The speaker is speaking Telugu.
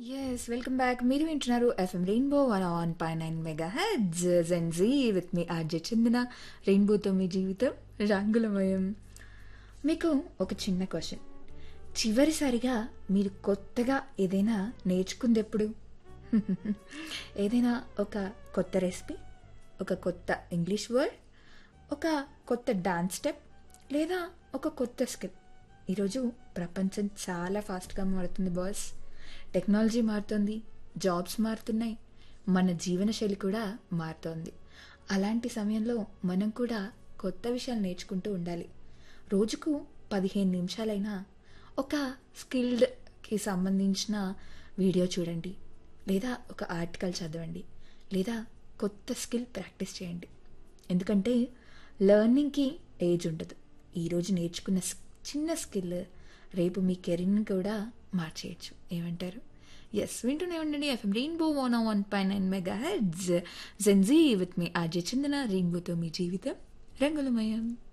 ఎస్ వెల్కమ్ బ్యాక్ మీరు వింటున్నారు ఎఫ్ఎం రెయిన్బో వన్ ఆన్ పై nine mega hits Gen Z with మీ ఆర్జే చెందిన రెయిన్బోతో మీ జీవితం రంగులమయం మీకు ఒక చిన్న క్వశ్చన్ చివరిసారిగా మీరు కొత్తగా ఏదైనా నేర్చుకుంది ఎప్పుడు ఏదైనా ఒక కొత్త రెసిపీ ఒక కొత్త ఇంగ్లీష్ వర్డ్ ఒక కొత్త డాన్స్ స్టెప్ లేదా ఒక కొత్త స్కిల్ ఈరోజు ప్రపంచం చాలా ఫాస్ట్గా మారుతుంది బాస్ టెక్నాలజీ మారుతుంది జాబ్స్ మారుతున్నాయి మన జీవనశైలి కూడా మారుతోంది అలాంటి సమయంలో మనం కూడా కొత్త విషయాలు నేర్చుకుంటూ ఉండాలి రోజుకు పదిహేను నిమిషాలైనా ఒక స్కిల్డ్కి సంబంధించిన వీడియో చూడండి లేదా ఒక ఆర్టికల్ చదవండి లేదా కొత్త స్కిల్ ప్రాక్టీస్ చేయండి ఎందుకంటే లెర్నింగ్కి ఏజ్ ఉండదు ఈరోజు నేర్చుకున్న స్- చిన్న స్కిల్ రేపు మీ కెరీర్ని కూడా మార్చేయచ్చు ఏమంటారు ఎస్ వింటూనే ఉండండి ఎఫ్ఎం రెయిన్బో వన్ వన్ పై nine mega hits Gen Z with మీ ఆర్జే చందన రెయిన్బోతో మీ జీవితం రంగులమయం